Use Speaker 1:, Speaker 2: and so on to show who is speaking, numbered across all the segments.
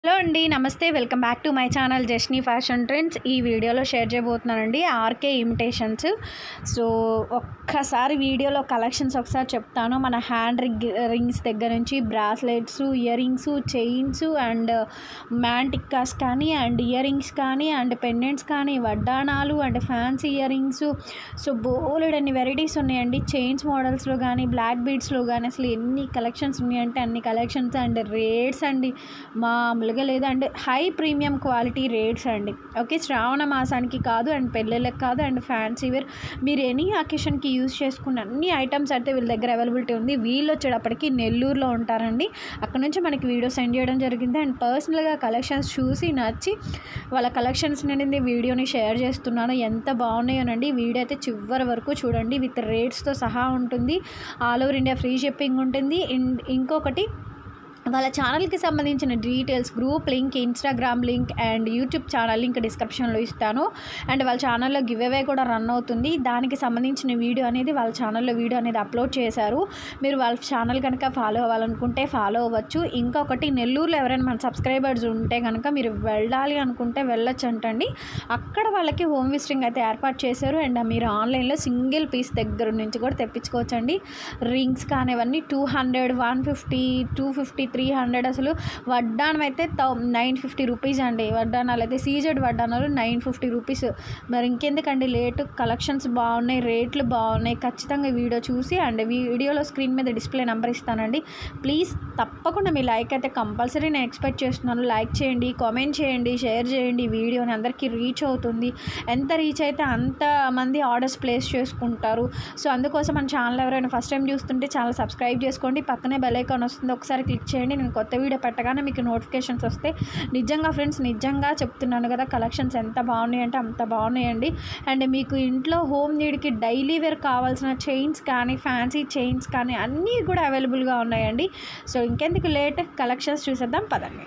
Speaker 1: hello అండి నమస్తే welcome back to my channel జస్నీ ఫ్యాషన్ ట్రెండ్స్ ఈ వీడియోలో షేర్ చేయబోతున్నానండి ఆర్కే ఇమిటేషన్స్ సో ఒక్కసారి వీడియోలో కలెక్షన్స్ ఒకసారి చెప్తాను మన హ్యాండ్ రింగ్ రింగ్స్ దగ్గర నుంచి bracelets earrings chains and మ్యాంటిక్కాస్ కానీ అండ్ ఇయర్ రింగ్స్ కానీ అండ్ పెండెంట్స్ కానీ వడ్డాణాలు and fancy earrings so బోలెడ్ అన్ని వెరైటీస్ ఉన్నాయండి చైన్స్ మోడల్స్లో కానీ బ్లాక్ బీడ్స్లో కానీ అసలు ఎన్ని కలెక్షన్స్ ఉన్నాయంటే అన్ని కలెక్షన్స్ అండ్ రేట్స్ అండి మామూలుగా లేదు and high premium quality rates అండి ఓకే శ్రావణ మాసానికి కాదు అండ్ పెళ్ళిళ్ళకి కాదు అండ్ ఫ్యాన్సీ వేర్ మీరు ఎనీ అకేషన్కి యూజ్ చేసుకున్న అన్ని ఐటమ్స్ అయితే వీళ్ళ దగ్గర అవైలబిలిటీ ఉంది వీళ్ళు వచ్చేటప్పటికి నెల్లూరులో ఉంటారండి అక్కడ నుంచి మనకి వీడియో సెండ్ చేయడం జరిగింది అండ్ పర్సనల్గా కలెక్షన్స్ చూసి నచ్చి వాళ్ళ కలెక్షన్స్ అనేది వీడియోని షేర్ చేస్తున్నాను ఎంత బాగున్నాయోనండి వీడియో అయితే చివరి వరకు చూడండి విత్ రేట్స్తో సహా ఉంటుంది all over India free shipping ఉంటుంది ఇన్- ఇంకొకటి వాళ్ళ ఛానల్కి సంబంధించిన details group link Instagram link and YouTube channel link డిస్క్రిప్షన్లో ఇస్తాను అండ్ వాళ్ళ ఛానల్లో గివ్ అవే కూడా రన్ అవుతుంది దానికి సంబంధించిన వీడియో అనేది వాళ్ళ ఛానల్లో వీడియో అనేది అప్లోడ్ చేశారు మీరు వాళ్ళ ఛానల్ కనుక ఫాలో అవ్వాలనుకుంటే ఫాలో అవ్వచ్చు ఇంకొకటి నెల్లూరులో ఎవరైనా మన సబ్స్క్రైబర్స్ ఉంటే కనుక మీరు వెళ్ళాలి అనుకుంటే వెళ్ళొచ్చు అంటండి అక్కడ వాళ్ళకి హోమ్ విజిటింగ్ అయితే ఏర్పాటు చేశారు అండ్ మీరు ఆన్లైన్లో సింగిల్ పీస్ దగ్గర నుంచి కూడా తెప్పించుకోవచ్చండి రింగ్స్ కానివన్నీ two hundred one fifty two fifty three hundred అసలు వడ్డానం అయితే నైన్ ఫిఫ్టీ రూపీస్ అండి వడ్డానాలు అయితే సీజెడ్ వడ్డానాలు నైన్ ఫిఫ్టీ రూపీస్ మరి ఇంకెందుకండి లేట్ కలెక్షన్స్ బాగున్నాయి రేట్లు బాగున్నాయి ఖచ్చితంగా వీడియో చూసి అండ్ వీడియోలో స్క్రీన్ మీద డిస్ప్లే నెంబర్ ఇస్తానండి ప్లీజ్ తప్పకుండా మీ లైక్ అయితే కంపల్సరీ నేను ఎక్స్పెక్ట్ చేస్తున్నాను లైక్ చేయండి కామెంట్ చేయండి షేర్ చేయండి వీడియోని అందరికీ రీచ్ అవుతుంది ఎంత రీచ్ అయితే అంత మంది ఆర్డర్స్ ప్లేస్ చేసుకుంటారు సో అందుకోసం మన ఛానల్ ఎవరైనా ఫస్ట్ టైం చూస్తుంటే ఛానల్ సబ్స్క్రైబ్ చేసుకోండి పక్కనే బెల్ ఐకాన్ వస్తుంది ఒకసారి క్లిక్ చేయండి నేను కొత్త వీడియో పెట్టగానే మీకు నోటిఫికేషన్స్ వస్తే నిజంగా ఫ్రెండ్స్ నిజంగా చెప్తున్నాను కదా కలెక్షన్స్ ఎంత బాగున్నాయి అంటే అంత బాగున్నాయండి అండ్ మీకు ఇంట్లో హోమ్ నీడ్కి డైలీ వేర్ కావాల్సిన చైన్స్ కానీ ఫ్యాన్సీ చైన్స్ కానీ అన్నీ కూడా అవైలబుల్గా ఉన్నాయండి సో ఇంకెందుకు లేట్ కలెక్షన్స్ చూసేద్దాం పదండి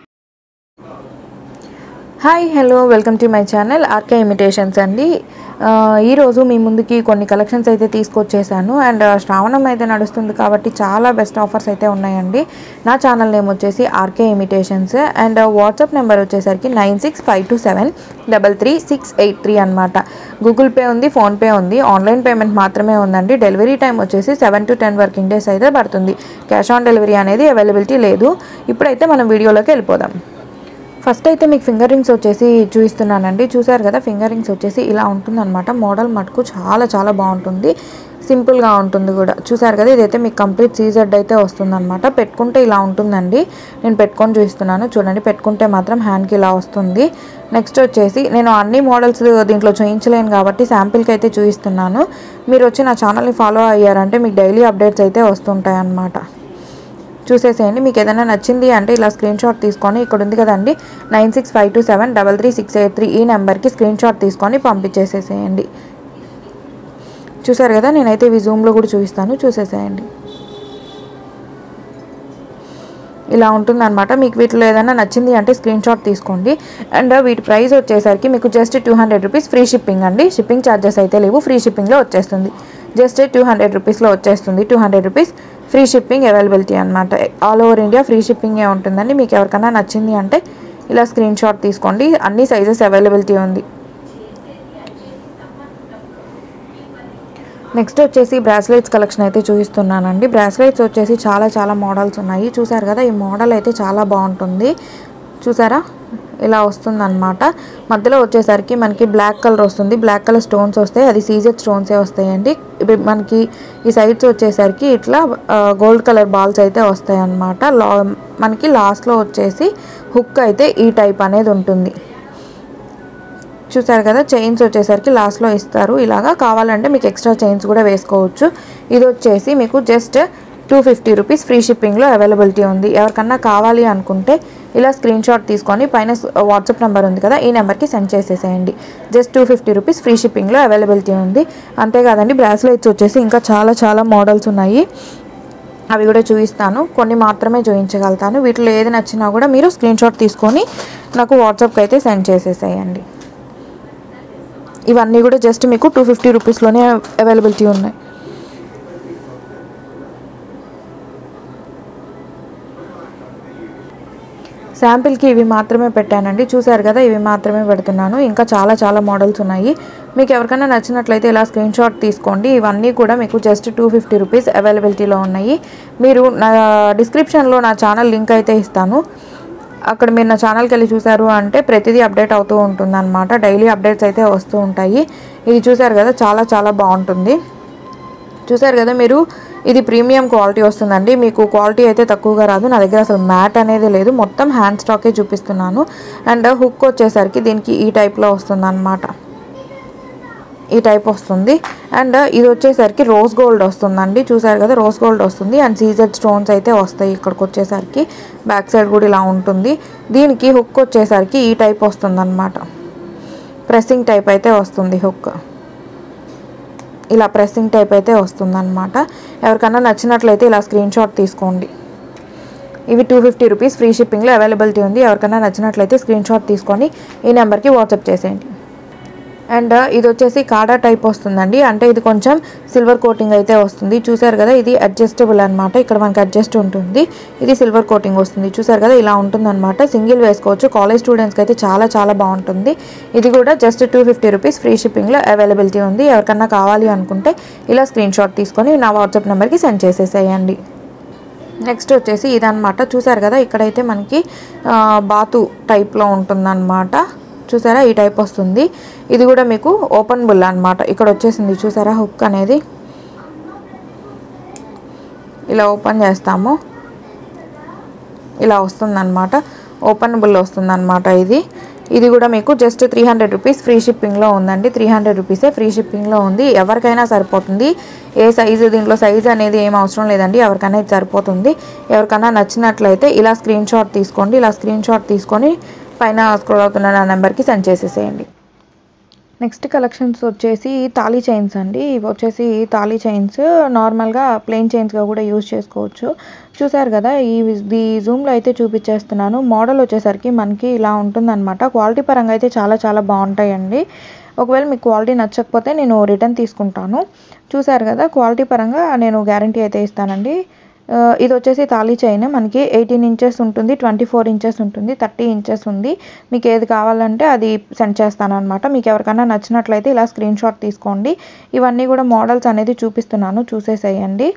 Speaker 2: hi hello welcome to my channel RK imitations అండి ఆ, ఈరోజు మీ ముందుకి కొన్ని కలెక్షన్స్ అయితే తీసుకొచ్చేసాను అండ్ శ్రావణం అయితే నడుస్తుంది కాబట్టి చాలా బెస్ట్ ఆఫర్స్ అయితే ఉన్నాయండి నా ఛానల్ నేమ్ వచ్చేసి RK imitations and WhatsApp number వచ్చేసరికి nine six five two seven double three six eight three అనమాట గూగుల్ పే ఉంది ఫోన్పే ఉంది ఆన్లైన్ పేమెంట్ మాత్రమే ఉందండి డెలివరీ టైం వచ్చేసి seven to ten working days అయితే పడుతుంది క్యాష్ ఆన్ డెలివరీ అనేది అవైలబిలిటీ లేదు ఇప్పుడైతే మనం వీడియోలోకి వెళ్ళిపోదాం ఫస్ట్ అయితే మీకు ఫింగర్ రింగ్స్ వచ్చేసి చూపిస్తున్నానండి చూసారు కదా ఫింగర్ రింగ్స్ వచ్చేసి ఇలా ఉంటుందన్నమాట మోడల్ మటుకు చాలా చాలా బాగుంటుంది సింపుల్గా ఉంటుంది కూడా చూసారు కదా ఇదైతే మీకు కంప్లీట్ సీజెడ్ అయితే వస్తుందన్నమాట పెట్టుకుంటే ఇలా ఉంటుందండి నేను పెట్టుకొని చూపిస్తున్నాను చూడండి పెట్టుకుంటే మాత్రం హ్యాండ్కి ఇలా వస్తుంది నెక్స్ట్ వచ్చేసి నేను అన్ని మోడల్స్ దీంట్లో చూపించలేను కాబట్టి శాంపిల్కి అయితే చూపిస్తున్నాను మీరు వచ్చి నా ఛానల్ని ఫాలో అయ్యారంటే మీకు డైలీ అప్డేట్స్ అయితే వస్తుంటాయి అన్నమాట చూసేసేయండి మీకు ఏదైనా నచ్చింది అంటే ఇలా స్క్రీన్ షాట్ తీసుకొని ఇక్కడ ఉంది కదండి nine six five two seven double three six eight three ఈ నెంబర్కి స్క్రీన్ షాట్ తీసుకొని పంపించేసేసేయండి చూసారు కదా నేనైతే ఇవి జూమ్లో కూడా చూపిస్తాను చూసేసేయండి ఇలా ఉంటుందన్నమాట మీకు వీటిలో ఏదైనా నచ్చింది అంటే స్క్రీన్ షాట్ తీసుకోండి అండ్ వీటి ప్రైస్ వచ్చేసరికి మీకు just two hundred rupees free shipping అండి షిప్పింగ్ ఛార్జెస్ అయితే లేవు ఫ్రీ షిప్పింగ్లో వచ్చేస్తుంది జస్ట్ టూ హండ్రెడ్ రూపీస్లో వచ్చేస్తుంది two hundred rupees free shipping availability అనమాట ఆల్ ఓవర్ ఇండియా ఫ్రీ షిప్పింగే ఉంటుందండి మీకు ఎవరికైనా నచ్చింది అంటే ఇలా స్క్రీన్ షాట్ తీసుకోండి అన్ని సైజెస్ అవైలబిలిటీ ఉంది నెక్స్ట్ వచ్చేసి బ్రాస్లెట్స్ కలెక్షన్ అయితే చూపిస్తున్నానండి బ్రాస్లెట్స్ వచ్చేసి చాలా చాలా మోడల్స్ ఉన్నాయి చూసారు కదా ఈ మోడల్ అయితే చాలా బాగుంటుంది చూసారా ఇలా వస్తుందన్నమాట మధ్యలో వచ్చేసరికి మనకి బ్లాక్ కలర్ వస్తుంది బ్లాక్ కలర్ స్టోన్స్ వస్తాయి అది సీజెడ్ స్టోన్సే వస్తాయండి ఇప్పుడు మనకి ఈ సైడ్స్ వచ్చేసరికి ఇట్లా గోల్డ్ కలర్ బాల్స్ అయితే వస్తాయి అన్నమాట లా మనకి లాస్ట్లో వచ్చేసి హుక్ అయితే ఈ టైప్ అనేది ఉంటుంది చూసారు కదా చైన్స్ వచ్చేసరికి లాస్ట్లో ఇస్తారు ఇలాగా కావాలంటే మీకు ఎక్స్ట్రా చైన్స్ కూడా వేసుకోవచ్చు ఇది వచ్చేసి మీకు just two fifty rupees free షిప్పింగ్లో అవైలబిలిటీ ఉంది ఎవరికన్నా కావాలి అనుకుంటే ఇలా స్క్రీన్ షాట్ తీసుకొని పైన వాట్సాప్ నెంబర్ ఉంది కదా ఈ నెంబర్కి సెండ్ చేసేసేయండి just two fifty rupees free షిప్పింగ్లో అవైలబిలిటీ ఉంది అంతేకాదండి బ్రాస్లెట్స్ వచ్చేసి ఇంకా చాలా చాలా మోడల్స్ ఉన్నాయి అవి కూడా చూపిస్తాను కొన్ని మాత్రమే చూపించగలుగుతాను వీటిలో ఏది నచ్చినా కూడా మీరు స్క్రీన్ షాట్ తీసుకొని నాకు వాట్సాప్కి అయితే సెండ్ చేసేసేయండి ఇవన్నీ కూడా జస్ట్ మీకు టూ ఫిఫ్టీ రూపీస్లోనే అవైలబిలిటీ ఉన్నాయి శాంపిల్కి ఇవి మాత్రమే పెట్టానండి చూశారు కదా ఇవి మాత్రమే పెడుతున్నాను ఇంకా చాలా చాలా మోడల్స్ ఉన్నాయి మీకు ఎవరికైనా నచ్చినట్లయితే ఇలా స్క్రీన్ షాట్ తీసుకోండి ఇవన్నీ కూడా మీకు జస్ట్ టూ ఫిఫ్టీ రూపీస్ అవైలబిలిటీలో ఉన్నాయి మీరు నా డిస్క్రిప్షన్లో నా ఛానల్ లింక్ అయితే ఇస్తాను అక్కడ మీరు నా ఛానల్కి వెళ్ళి చూసారు అంటే ప్రతిదీ అప్డేట్ అవుతూ ఉంటుంది అనమాట డైలీ అప్డేట్స్ అయితే వస్తూ ఉంటాయి ఇది చూసారు కదా చాలా చాలా బాగుంటుంది చూసారు కదా మీరు ఇది ప్రీమియం క్వాలిటీ వస్తుందండి మీకు క్వాలిటీ అయితే తక్కువగా రాదు నా దగ్గర అసలు మ్యాట్ అనేది లేదు మొత్తం హ్యాండ్ స్టాకే చూపిస్తున్నాను అండ్ హుక్ వచ్చేసరికి దీనికి ఈ టైప్లో వస్తుంది ఈ టైప్ వస్తుంది అండ్ ఇది వచ్చేసరికి రోజ్ గోల్డ్ వస్తుందండి చూసారు కదా రోజ్ గోల్డ్ వస్తుంది అండ్ సీజెడ్ స్టోన్స్ అయితే వస్తాయి ఇక్కడికి వచ్చేసరికి బ్యాక్ సైడ్ కూడా ఇలా ఉంటుంది దీనికి హుక్ వచ్చేసరికి ఈ టైప్ వస్తుంది అనమాట ప్రెస్సింగ్ టైప్ అయితే వస్తుంది హుక్ ఇలా ప్రెస్సింగ్ టైప్ అయితే వస్తుందన్నమాట ఎవరికైనా నచ్చినట్లయితే ఇలా స్క్రీన్ షాట్ తీసుకోండి ఇవి టూ ఫిఫ్టీ రూపీస్ ఫ్రీ షిప్పింగ్లో అవైలబిలిటీ ఉంది ఎవరికైనా నచ్చినట్లయితే స్క్రీన్ షాట్ తీసుకొని ఈ నెంబర్కి వాట్సాప్ చేసేయండి అండ్ ఇది వచ్చేసి కాడా టైప్ వస్తుందండి అంటే ఇది కొంచెం సిల్వర్ కోటింగ్ అయితే వస్తుంది చూసారు కదా ఇది అడ్జస్టబుల్ అనమాట ఇక్కడ మనకి అడ్జస్ట్ ఉంటుంది ఇది సిల్వర్ కోటింగ్ వస్తుంది చూసారు కదా ఇలా ఉంటుంది అనమాట సింగిల్ వేసుకోవచ్చు కాలేజ్ స్టూడెంట్స్కి అయితే చాలా చాలా బాగుంటుంది ఇది కూడా just two fifty rupees free షిప్పింగ్లో అవైలబిలిటీ ఉంది ఎవరికన్నా కావాలి అనుకుంటే ఇలా స్క్రీన్ షాట్ తీసుకొని నా వాట్సాప్ నెంబర్కి సెండ్ చేసేసేయండి నెక్స్ట్ వచ్చేసి ఇదనమాట చూసారు కదా ఇక్కడైతే మనకి ఆ, బాతు టైప్లో ఉంటుందన్నమాట చూసారా ఈ టైప్ వస్తుంది ఇది కూడా మీకు ఓపెన్ బుల్ అనమాట ఇక్కడ వచ్చేసింది చూసారా హుక్ అనేది ఇలా ఓపెన్ చేస్తాము ఇలా వస్తుందన్నమాట ఓపెనబుల్ వస్తుందన్నమాట ఇది ఇది కూడా మీకు just three hundred rupees free షిప్పింగ్లో ఉందండి త్రీ హండ్రెడ్ రూపీసే ఫ్రీ షిప్పింగ్లో ఉంది ఎవరికైనా సరిపోతుంది ఏ సైజు దీంట్లో సైజు అనేది ఏం అవసరం లేదండి ఎవరికైనా ఇది సరిపోతుంది ఎవరికైనా నచ్చినట్లయితే ఇలా స్క్రీన్ షాట్ తీసుకోండి ఇలా స్క్రీన్ షాట్ తీసుకొని పైన స్క్రోల్ అవుతున్న నా నెంబర్కి సెండ్ చేసేసేయండి నెక్స్ట్ కలెక్షన్స్ వచ్చేసి తాళీ చైన్స్ అండి ఇవి వచ్చేసి తాళీ చైన్స్ నార్మల్గా ప్లెయిన్ చైన్స్గా కూడా యూజ్ చేసుకోవచ్చు చూసారు కదా ఈ ఈ జూమ్లో అయితే చూపించేస్తున్నాను మోడల్ వచ్చేసరికి మనకి ఇలా ఉంటుందన్నమాట క్వాలిటీ పరంగా అయితే చాలా చాలా బాగుంటాయండి ఒకవేళ మీకు క్వాలిటీ నచ్చకపోతే నేను రిటర్న్ తీసుకుంటాను చూసారు కదా క్వాలిటీ పరంగా నేను గ్యారంటీ అయితే ఇస్తానండి ఆ, ఇది వచ్చేసి తాళీ చైన్ మనకి ఎయిటీన్ ఇంచెస్ ఉంటుంది ట్వంటీ ఫోర్ ఇంచెస్ ఉంటుంది థర్టీ ఇంచెస్ ఉంది మీకు ఏది కావాలంటే అది సెండ్ చేస్తాను అనమాట మీకు ఎవరికైనా నచ్చినట్లయితే ఇలా స్క్రీన్ షాట్ తీసుకోండి ఇవన్నీ కూడా మోడల్స్ అనేది చూపిస్తున్నాను చూసేసేయండి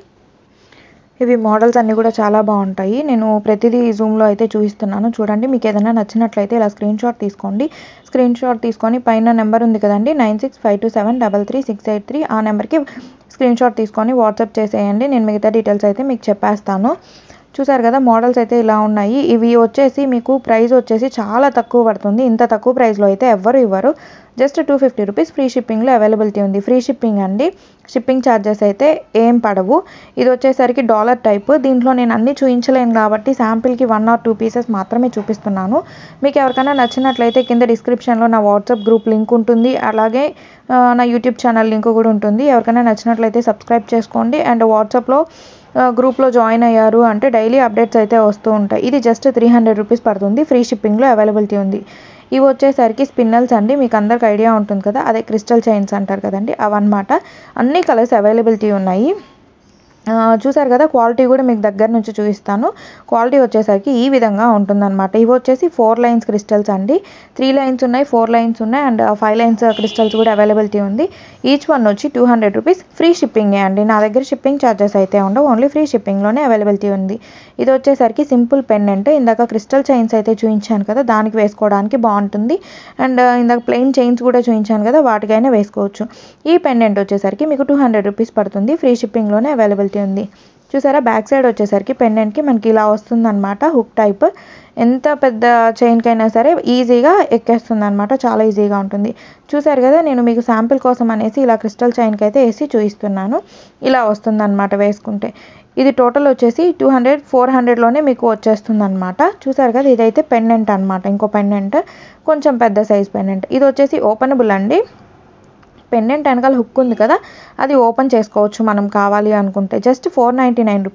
Speaker 2: ఇవి మోడల్స్ అన్నీ కూడా చాలా బాగుంటాయి నేను ప్రతిదీ జూమ్లో అయితే చూపిస్తున్నాను చూడండి మీకు ఏదైనా నచ్చినట్లయితే ఇలా స్క్రీన్ షాట్ తీసుకోండి స్క్రీన్ షాట్ తీసుకొని పైన నెంబర్ ఉంది కదండి nine six five two seven double three six eight three ఆ నెంబర్కి స్క్రీన్ షాట్ తీసుకొని వాట్సాప్ చేసేయండి నేను మిగతా డీటెయిల్స్ అయితే మీకు చెప్పేస్తాను చూసారు కదా మోడల్స్ అయితే ఇలా ఉన్నాయి ఇవి వచ్చేసి మీకు ప్రైస్ వచ్చేసి చాలా తక్కువ పడుతుంది ఇంత తక్కువ ప్రైస్లో అయితే ఎవ్వరు ఇవ్వరు just two fifty rupees free షిప్పింగ్లో అవైలబిలిటీ ఉంది ఫ్రీ షిప్పింగ్ అండి షిప్పింగ్ ఛార్జెస్ అయితే ఏం పడవు ఇది వచ్చేసరికి డాలర్ టైప్ దీంట్లో నేను అన్ని చూపించలేను కాబట్టి శాంపిల్కి వన్ ఆర్ టూ పీసెస్ మాత్రమే చూపిస్తున్నాను మీకు ఎవరికైనా నచ్చినట్లయితే కింద డిస్క్రిప్షన్లో నా వాట్సాప్ గ్రూప్ లింక్ ఉంటుంది అలాగే ఆ, నా యూట్యూబ్ ఛానల్ లింక్ కూడా ఉంటుంది ఎవరికైనా నచ్చినట్లయితే సబ్స్క్రైబ్ చేసుకోండి అండ్ వాట్సాప్లో గ్రూప్లో జాయిన్ అయ్యారు అంటే డైలీ అప్డేట్స్ అయితే వస్తూ ఉంటాయి ఇది జస్ట్ త్రీ హండ్రెడ్ రూపీస్ పడుతుంది ఫ్రీ షిప్పింగ్లో అవైలబిలిటీ ఉంది ఇవి వచ్చేసరికి స్పిన్నల్స్ అండి మీకు అందరికి ఐడియా ఉంటుంది కదా అదే క్రిస్టల్ చైన్స్ అంటారు కదండి అవన్నమాట అన్ని కలర్స్ అవైలబిలిటీ ఉన్నాయి ఆ, చూసారు కదా క్వాలిటీ కూడా మీకు దగ్గర నుంచి చూపిస్తాను క్వాలిటీ వచ్చేసరికి ఈ విధంగా ఉంటుందన్నమాట ఇవి వచ్చేసి ఫోర్ లైన్స్ క్రిస్టల్స్ అండి త్రీ లైన్స్ ఉన్నాయి ఫోర్ లైన్స్ ఉన్నాయి అండ్ ఫైవ్ లైన్స్ క్రిస్టల్స్ కూడా అవైలబిలిటీ ఉంది ఈచ్ వన్ వచ్చి టూ హండ్రెడ్ రూపీస్ ఫ్రీ షిప్పింగే అండి నా దగ్గర షిప్పింగ్ ఛార్జెస్ అయితే ఉండవు ఓన్లీ ఫ్రీ షిప్పింగ్లోనే అవైలబిలిటీ ఉంది ఇది వచ్చేసరికి సింపుల్ పెండెంట్ ఇందాక క్రిస్టల్ చైన్స్ అయితే చూపించాను కదా దానికి వేసుకోవడానికి బాగుంటుంది అండ్ ఇందాక ప్లెయిన్ చైన్స్ కూడా చూపించాను కదా వాటికైనా వేసుకోవచ్చు ఈ పెండెంట్ వచ్చేసరికి మీకు టూ హండ్రెడ్ రూపీస్ పడుతుంది ఫ్రీ షిప్పింగ్లోనే అవైలబిలిటీ ఉంది చూసారా బ్యాక్ సైడ్ వచ్చేసరికి పెండెంట్కి మనకి ఇలా వస్తుందన్నమాట హుక్ టైప్ ఎంత పెద్ద చైన్కైనా సరే ఈజీగా ఎక్కేస్తుంది అనమాట చాలా ఈజీగా ఉంటుంది చూసారు కదా నేను మీకు శాంపిల్ కోసం అనేసి ఇలా క్రిస్టల్ చైన్కి అయితే వేసి చూపిస్తున్నాను ఇలా వస్తుందన్నమాట వేసుకుంటే ఇది టోటల్ వచ్చేసి టూ హండ్రెడ్ ఫోర్ హండ్రెడ్లోనే మీకు వచ్చేస్తుంది అనమాట చూసారు కదా ఇదైతే పెండెంట్ అనమాట ఇంకో పెండెంట్ కొంచెం పెద్ద సైజ్ పెండెంట్ ఇది వచ్చేసి ఓపెనబుల్ అండి పెండెంట్ వెనకాల హుక్ ఉంది కదా అది ఓపెన్ చేసుకోవచ్చు మనం కావాలి అనుకుంటే just four ninety nine rupees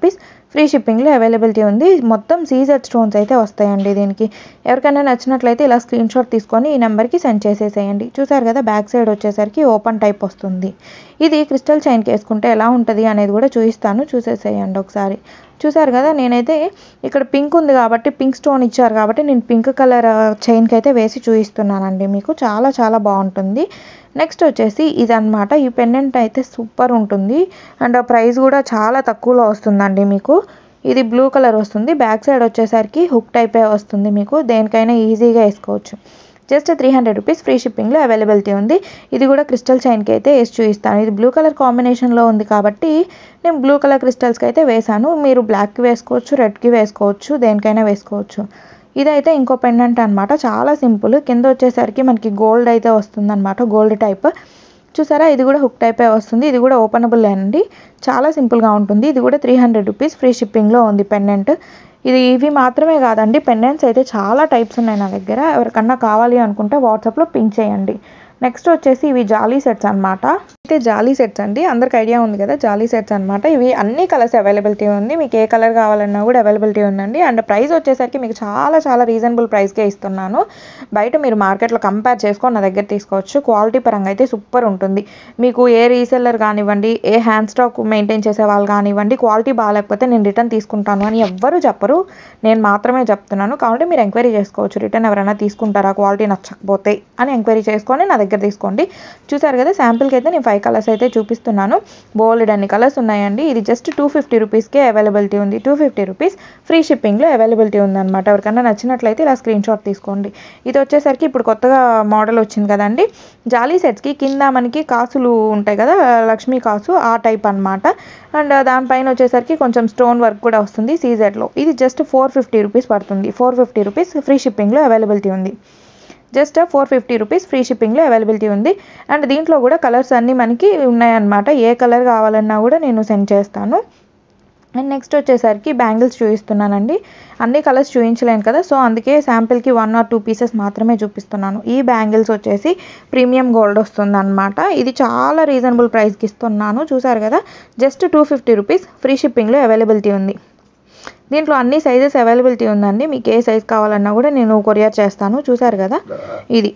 Speaker 2: free షిప్పింగ్లో అవైలబిలిటీ ఉంది మొత్తం సీజెడ్ స్టోన్స్ అయితే వస్తాయండి దీనికి ఎవరికైనా నచ్చినట్లయితే ఇలా స్క్రీన్ షాట్ తీసుకొని ఈ నెంబర్కి సెండ్ చేసేసేయండి చూసారు కదా బ్యాక్ సైడ్ వచ్చేసరికి ఓపెన్ టైప్ వస్తుంది ఇది క్రిస్టల్ చైన్కి వేసుకుంటే ఎలా ఉంటుంది అనేది కూడా చూపిస్తాను చూసేసేయండి ఒకసారి చూసారు కదా నేనైతే ఇక్కడ పింక్ ఉంది కాబట్టి పింక్ స్టోన్ ఇచ్చారు కాబట్టి నేను పింక్ కలర్ చైన్కి అయితే వేసి చూపిస్తున్నానండి మీకు చాలా చాలా బాగుంటుంది నెక్స్ట్ వచ్చేసి ఇదన్నమాట ఈ పెండెంట్ అయితే సూపర్ ఉంటుంది అండ్ ప్రైస్ కూడా చాలా తక్కువలో వస్తుందండి మీకు ఇది బ్లూ కలర్ వస్తుంది బ్యాక్ సైడ్ వచ్చేసరికి హుక్ టైపే వస్తుంది మీకు దేనికైనా ఈజీగా వేసుకోవచ్చు just three hundred rupees free షిప్పింగ్లో అవైలబిలిటీ ఉంది ఇది కూడా క్రిస్టల్ చైన్కి అయితే వేసి చూపిస్తాను ఇది బ్లూ కలర్ కాంబినేషన్లో ఉంది కాబట్టి నేను బ్లూ కలర్ క్రిస్టల్స్కి అయితే వేసాను మీరు బ్లాక్కి వేసుకోవచ్చు రెడ్కి వేసుకోవచ్చు దేనికైనా వేసుకోవచ్చు ఇదైతే ఇంకో పెండెంట్ అనమాట చాలా సింపుల్ కింద వచ్చేసరికి మనకి గోల్డ్ అయితే వస్తుంది అనమాట గోల్డ్ టైప్ చూసారా ఇది కూడా హుక్ టైపే వస్తుంది ఇది కూడా ఓపెనబుల్ అండి చాలా సింపుల్గా ఉంటుంది ఇది కూడా త్రీ హండ్రెడ్ రూపీస్ ఫ్రీ షిప్పింగ్లో ఉంది పెండెంట్ ఇది ఇవి మాత్రమే కాదండి పెండెంట్స్ అయితే చాలా టైప్స్ ఉన్నాయి నా దగ్గర ఎవరికన్నా కావాలి అనుకుంటే వాట్సాప్లో పింక్ చేయండి నెక్స్ట్ వచ్చేసి ఇవి జాలీ సెట్స్ అనమాట అయితే జాలీ సెట్స్ అండి అందరికి ఐడియా ఉంది కదా జాలీ సెట్స్ అనమాట ఇవి అన్ని కలర్స్ అవైలబిలిటీ ఉంది మీకు ఏ కలర్ కావాలన్నా కూడా అవైలబిలిటీ ఉందండి అండ్ ప్రైస్ వచ్చేసరికి మీకు చాలా చాలా రీజనబుల్ ప్రైస్కే ఇస్తున్నాను బయట మీరు మార్కెట్లో కంపేర్ చేసుకొని నా దగ్గర తీసుకోవచ్చు క్వాలిటీ పరంగా అయితే సూపర్ ఉంటుంది మీకు ఏ రీసెల్లర్ కానివ్వండి ఏ హ్యాండ్ స్టాక్ మెయింటైన్ చేసే వాళ్ళు కానివ్వండి క్వాలిటీ బాగాలేకపోతే నేను రిటర్న్ తీసుకుంటాను అని ఎవ్వరు చెప్పరు నేను మాత్రమే చెప్తున్నాను కాబట్టి మీరు ఎంక్వైరీ చేసుకోవచ్చు రిటర్న్ ఎవరైనా తీసుకుంటారా క్వాలిటీ నచ్చకపోతే అని ఎంక్వైరీ చేసుకొని నా దగ్గర తీసుకోండి చూసారు కదా శాంపిల్కి అయితే నేను ఫైవ్ కలర్స్ అయితే చూపిస్తున్నాను బోల్డ్ అన్ని కలర్స్ ఉన్నాయండి ఇది జస్ట్ టూ ఫిఫ్టీ రూపీస్కే అవైలబిలిటీ ఉంది టూ ఫిఫ్టీ రూపీస్ ఫ్రీ షిప్పింగ్లో అవైలబిలిటీ ఉందన్నమాట ఎవరికైనా నచ్చినట్లయితే ఇలా స్క్రీన్ షాట్ తీసుకోండి ఇది వచ్చేసరికి ఇప్పుడు కొత్తగా మోడల్ వచ్చింది కదండి జాలీ సెట్స్కి కింద మనకి కాసులు ఉంటాయి కదా లక్ష్మీ కాసు ఆ టైప్ అన్నమాట అండ్ దానిపైన వచ్చేసరికి కొంచెం స్టోన్ వర్క్ కూడా వస్తుంది సీజెడ్లో ఇది జస్ట్ ఫోర్ ఫిఫ్టీ రూపీస్ పడుతుంది ఫోర్ ఫిఫ్టీ రూపీస్ ఫ్రీ షిప్పింగ్లో అవైలబిలిటీ ఉంది just four fifty rupees free షిప్పింగ్లో అవైలబిలిటీ ఉంది అండ్ దీంట్లో కూడా కలర్స్ అన్నీ మనకి ఉన్నాయన్నమాట ఏ కలర్ కావాలన్నా కూడా నేను సెండ్ చేస్తాను అండ్ నెక్స్ట్ వచ్చేసరికి బ్యాంగిల్స్ చూపిస్తున్నానండి అన్ని కలర్స్ చూపించలేను కదా సో అందుకే శాంపిల్కి వన్ ఆర్ టూ పీసెస్ మాత్రమే చూపిస్తున్నాను ఈ బ్యాంగిల్స్ వచ్చేసి ప్రీమియం గోల్డ్ వస్తుంది అనమాట ఇది చాలా రీజనబుల్ ప్రైస్కి ఇస్తున్నాను చూసారు కదా just two fifty rupees free షిప్పింగ్లో అవైలబిలిటీ ఉంది దీంట్లో అన్ని సైజెస్ అవైలబిలిటీ ఉందండి మీకు ఏ సైజ్ కావాలన్నా కూడా నేను కొరియర్ చేస్తాను చూసారు కదా ఇది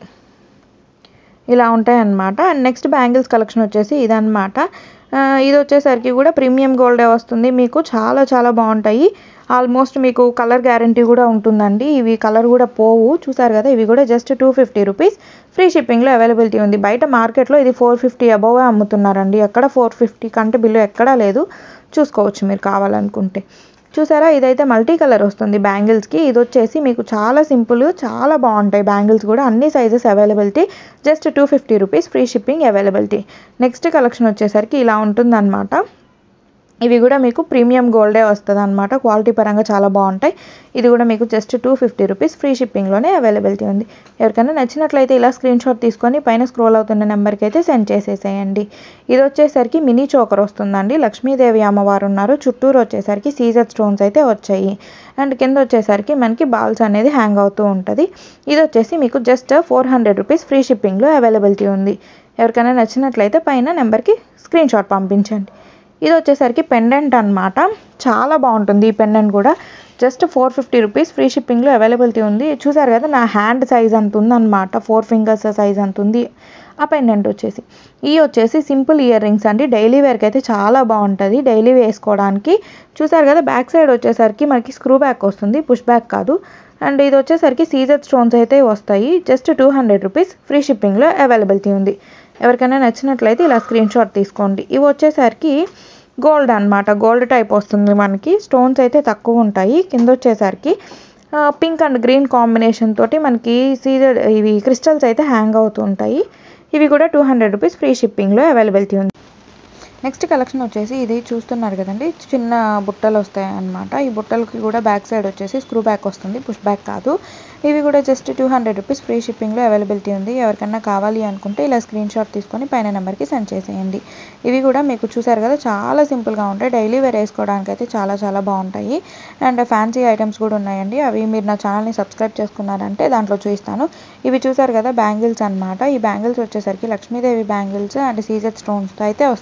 Speaker 2: ఇలా ఉంటాయి అన్నమాట అండ్ నెక్స్ట్ బ్యాంగిల్స్ కలెక్షన్ వచ్చేసి ఇదన్నమాట ఆ, ఇది వచ్చేసరికి కూడా ప్రీమియం గోల్డే వస్తుంది మీకు చాలా చాలా బాగుంటాయి ఆల్మోస్ట్ మీకు కలర్ గ్యారంటీ కూడా ఉంటుందండి ఇవి కలర్ కూడా పోవు చూసారు కదా ఇవి కూడా just two fifty rupees free షిప్పింగ్లో అవైలబిలిటీ ఉంది బయట మార్కెట్లో ఇది ఫోర్ ఫిఫ్టీ అబోవ్ అమ్ముతున్నారండి ఎక్కడ ఫోర్ ఫిఫ్టీ కంటే బిల్లు ఎక్కడా లేదు చూసుకోవచ్చు మీరు కావాలనుకుంటే చూసారా ఇదైతే మల్టీ కలర్ వస్తుంది బ్యాంగిల్స్కి ఇది వచ్చేసి మీకు చాలా సింపుల్ చాలా బాగుంటాయి బ్యాంగిల్స్ కూడా అన్ని sizes availability just two fifty rupees free shipping availability next collection వచ్చేసరికి ఇలా ఉంటుందన్నమాట ఇవి కూడా మీకు ప్రీమియం గోల్డే వస్తుంది అనమాట క్వాలిటీ పరంగా చాలా బాగుంటాయి ఇది కూడా మీకు just two fifty rupees free షిప్పింగ్లోనే అవైలబిలిటీ ఉంది ఎవరికైనా నచ్చినట్లయితే ఇలా స్క్రీన్ షాట్ తీసుకొని పైన స్క్రోల్ అవుతున్న నెంబర్కి అయితే సెండ్ చేసేసేయండి ఇది వచ్చేసరికి మినీ చోకర్ వస్తుందండి లక్ష్మీదేవి అమ్మవారు ఉన్నారు చుట్టూరు వచ్చేసరికి సీజర్ స్టోన్స్ అయితే వచ్చాయి అండ్ కింద వచ్చేసరికి మనకి బాల్స్ అనేది హ్యాంగ్ అవుతూ ఉంటుంది ఇది వచ్చేసి మీకు just four hundred rupees free షిప్పింగ్లో అవైలబిలిటీ ఉంది ఎవరికైనా నచ్చినట్లయితే పైన నెంబర్కి స్క్రీన్ షాట్ పంపించండి ఇది వచ్చేసరికి పెండెంట్ అన్నమాట చాలా బాగుంటుంది ఈ పెండెంట్ కూడా just four fifty rupees free షిప్పింగ్లో అవైలబిలిటీ ఉంది చూసారు కదా నా హ్యాండ్ సైజ్ అంత ఉందన్నమాట ఫోర్ ఫింగర్స్ సైజ్ అంత ఉంది ఆ పెండెంట్ వచ్చేసి ఈ వచ్చేసి సింపుల్ ఇయర్ రింగ్స్ అండి డైలీ వేర్కి అయితే చాలా బాగుంటుంది డైలీ వేసుకోవడానికి చూసారు కదా బ్యాక్ సైడ్ వచ్చేసరికి మనకి స్క్రూ బ్యాక్ వస్తుంది పుష్ బ్యాక్ కాదు అండ్ ఇది వచ్చేసరికి సీజర్ స్టోన్స్ అయితే వస్తాయి just two hundred rupees free షిప్పింగ్లో అవైలబిలిటీ ఉంది ఎవరికైనా నచ్చినట్లయితే ఇలా స్క్రీన్ షాట్ తీసుకోండి ఇవి వచ్చేసరికి గోల్డ్ అన్నమాట గోల్డ్ టైప్ వస్తుంది మనకి స్టోన్స్ అయితే తక్కువ ఉంటాయి కింద వచ్చేసరికి పింక్ అండ్ గ్రీన్ కాంబినేషన్ తోటి మనకి సీజర్ ఇవి క్రిస్టల్స్ అయితే హ్యాంగ్ అవుతూ ఉంటాయి ఇవి కూడా టూ హండ్రెడ్ రూపీస్ ఫ్రీ షిప్పింగ్లో అవైలబిలిటీ ఉంది నెక్స్ట్ కలెక్షన్ వచ్చేసి ఇది చూస్తున్నారు కదండి చిన్న బుట్టలు వస్తాయి అన్నమాట ఈ బుట్టలకి కూడా బ్యాక్ సైడ్ వచ్చేసి స్క్రూ బ్యాక్ వస్తుంది పుష్ బ్యాక్ కాదు ఇవి కూడా just two hundred rupees free షిప్పింగ్లో అవైలబిలిటీ ఉంది ఎవరికన్నా కావాలి అనుకుంటే ఇలా స్క్రీన్ షాట్ తీసుకొని పైన నెంబర్కి సెండ్ చేసేయండి ఇవి కూడా మీకు చూసారు కదా చాలా సింపుల్గా ఉంటాయి డైలీ వేర్ వేసుకోవడానికి అయితే చాలా చాలా బాగుంటాయి అండ్ ఫ్యాన్సీ ఐటమ్స్ కూడా ఉన్నాయండి అవి మీరు నా ఛానల్ని సబ్స్క్రైబ్ చేసుకున్నారంటే దాంట్లో చూపిస్తాను ఇవి చూసారు కదా బ్యాంగిల్స్ అన్నమాట ఈ బ్యాంగిల్స్ వచ్చేసరికి లక్ష్మీదేవి బ్యాంగిల్స్ అండ్ సీజర్ స్టోన్స్తో అయితే వస్తుంది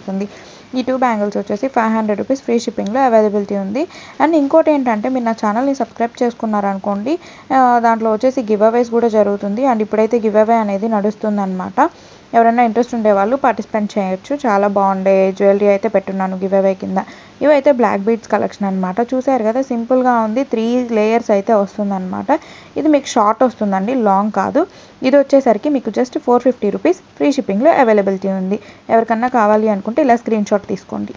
Speaker 2: ఈ టూ బ్యాంగిల్స్ వచ్చేసి ఫైవ్ హండ్రెడ్ రూపీస్ ఫ్రీ షిప్పింగ్లో అవైలబిలిటీ ఉంది అండ్ ఇంకోటి ఏంటంటే మీరు నా ఛానల్ని సబ్స్క్రైబ్ చేసుకున్నారనుకోండి ఆ, దాంట్లో వచ్చేసి గివ్ అవేస్ కూడా జరుగుతుంది అండ్ ఇప్పుడైతే గివ్ అవే అనేది నడుస్తుంది అనమాట ఎవరైనా ఇంట్రెస్ట్ ఉండే వాళ్ళు పార్టిసిపేట్ చేయొచ్చు చాలా బాగుండే జ్యువెలరీ అయితే పెట్టున్నాను గివ్ అవే కింద ఇవైతే బ్లాక్ బీడ్స్ కలెక్షన్ అనమాట చూసారు కదా సింపుల్గా ఉంది త్రీ లేయర్స్ అయితే వస్తుందన్నమాట ఇది మీకు షార్ట్ వస్తుందండి లాంగ్ కాదు ఇది వచ్చేసరికి మీకు just four fifty rupees free షిప్పింగ్లో అవైలబిలిటీ ఉంది ఎవరికన్నా కావాలి అనుకుంటే ఇలా స్క్రీన్ షాట్ తీసుకోండి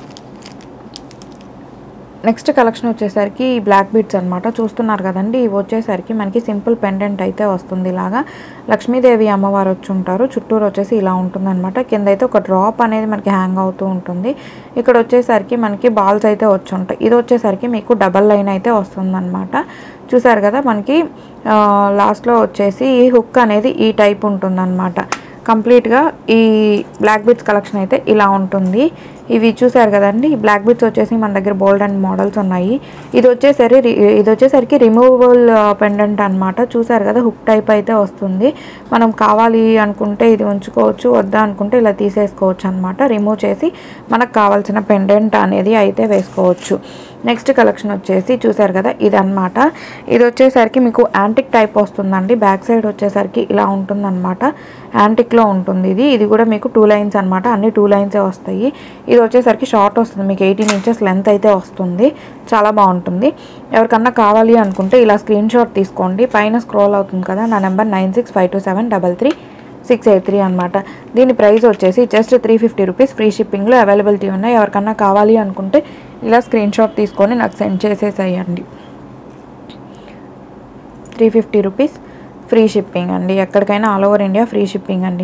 Speaker 2: నెక్స్ట్ కలెక్షన్ వచ్చేసరికి ఈ బ్లాక్ బీడ్స్ అనమాట చూస్తున్నారు కదండి ఇవి వచ్చేసరికి మనకి సింపుల్ పెండెంట్ అయితే వస్తుంది ఇలాగా లక్ష్మీదేవి అమ్మవారు వచ్చి ఉంటారు చుట్టూరు వచ్చేసి ఇలా ఉంటుందన్నమాట కింద అయితే ఒక డ్రాప్ అనేది మనకి హ్యాంగ్ అవుతూ ఉంటుంది ఇక్కడ వచ్చేసరికి మనకి బాల్స్ అయితే వచ్చి ఉంటాయి ఇది వచ్చేసరికి మీకు డబల్ లైన్ అయితే వస్తుందన్నమాట చూసారు కదా మనకి లాస్ట్లో వచ్చేసి ఈ హుక్ అనేది ఈ టైప్ ఉంటుందన్నమాట కంప్లీట్గా ఈ బ్లాక్ బీడ్స్ కలెక్షన్ అయితే ఇలా ఉంటుంది ఇవి చూసారు కదండి ఈ బ్లాక్ బీడ్స్ వచ్చేసి మన దగ్గర బోల్డ్ అండ్ మోడల్స్ ఉన్నాయి ఇది వచ్చేసరి ఇది వచ్చేసరికి రిమూవబుల్ పెండెంట్ అన్నమాట చూసారు కదా హుక్ టైప్ అయితే వస్తుంది మనం కావాలి అనుకుంటే ఇది ఉంచుకోవచ్చు వద్దా అనుకుంటే ఇలా తీసేసుకోవచ్చు అనమాట రిమూవ్ చేసి మనకు కావాల్సిన పెండెంట్ అనేది అయితే వేసుకోవచ్చు నెక్స్ట్ కలెక్షన్ వచ్చేసి చూసారు కదా ఇది అన్నమాట ఇది వచ్చేసరికి మీకు యాంటిక్ టైప్ వస్తుందండి బ్యాక్ సైడ్ వచ్చేసరికి ఇలా ఉంటుందన్నమాట యాంటిక్లో ఉంటుంది ఇది ఇది కూడా మీకు టూ లైన్స్ అన్నమాట అన్ని టూ లైన్సే వస్తాయి ఇది వచ్చేసరికి షార్ట్ వస్తుంది మీకు ఎయిటీన్ ఇంచెస్ లెంత్ అయితే వస్తుంది చాలా బాగుంటుంది ఎవరికన్నా కావాలి అనుకుంటే ఇలా స్క్రీన్ షాట్ తీసుకోండి పైన స్క్రోల్ అవుతుంది కదా నా number nine six five two seven double three six eight three అనమాట దీని ప్రైస్ వచ్చేసి just three fifty rupees free షిప్పింగ్లో అవైలబిలిటీ ఉన్నాయి ఎవరికన్నా కావాలి అనుకుంటే ఇలా స్క్రీన్ షాట్ తీసుకొని నాకు సెండ్ చేసేసేయండి three fifty rupees free shipping అండి ఎక్కడికైనా all over India free shipping అండి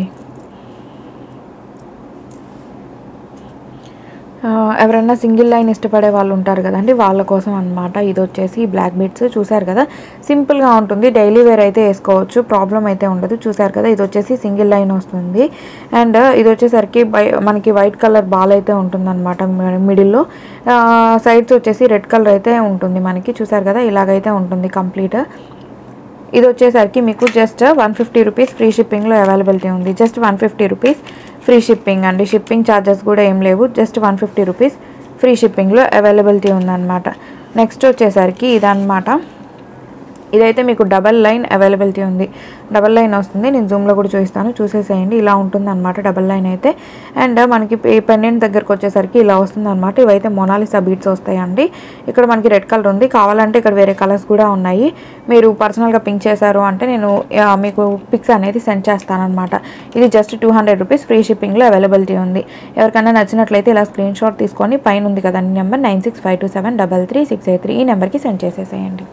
Speaker 2: ఆ, ఎవరైనా సింగిల్ లైన్ ఇష్టపడే వాళ్ళు ఉంటారు కదండి వాళ్ళ కోసం అన్నమాట ఇది వచ్చేసి బ్లాక్ బీట్స్ చూసారు కదా సింపుల్గా ఉంటుంది డైలీ వేర్ అయితే వేసుకోవచ్చు ప్రాబ్లం అయితే ఉండదు చూసారు కదా ఇది వచ్చేసి సింగిల్ లైన్ వస్తుంది అండ్ ఇది వచ్చేసరికి బై మనకి వైట్ కలర్ బాల్ అయితే ఉంటుందన్నమాట మిడిల్లో సైడ్స్ వచ్చేసి రెడ్ కలర్ అయితే ఉంటుంది మనకి చూసారు కదా ఇలాగైతే ఉంటుంది కంప్లీట్ ఇది వచ్చేసరికి మీకు just one fifty rupees free షిప్పింగ్లో అవైలబిలిటీ ఉంది just one fifty rupees free shipping అండి షిప్పింగ్ ఛార్జెస్ కూడా ఏం లేవు just one fifty rupees free షిప్పింగ్లో అవైలబిలిటీ ఉందన్నమాట నెక్స్ట్ వచ్చేసరికి ఇదన్నమాట ఇదైతే మీకు డబల్ లైన్ అవైలబిలిటీ ఉంది డబల్ లైన్ వస్తుంది నేను జూమ్లో కూడా చూపిస్తాను చూసేసేయండి ఇలా ఉంటుంది అనమాట డబల్ లైన్ అయితే అండ్ మనకి ఈ పెండెంట్ దగ్గరకు వచ్చేసరికి ఇలా వస్తుంది అనమాట ఇవైతే మొనాలిసా బీట్స్ వస్తాయండి ఇక్కడ మనకి రెడ్ కలర్ ఉంది కావాలంటే ఇక్కడ వేరే కలర్స్ కూడా ఉన్నాయి మీరు పర్సనల్గా పింక్ చేశారు అంటే నేను ఆ, మీకు పిక్స్ అనేది సెండ్ చేస్తానన్నమాట ఇది just two hundred rupees free షిప్పింగ్లో అవైలబిలిటీ ఉంది ఎవరికైనా నచ్చినట్లయితే ఇలా స్క్రీన్ షాట్ తీసుకొని పైన ఉంది కదండి number nine six five two seven double three six eight three ఈ నెంబర్కి సెండ్ చేసేసేయండి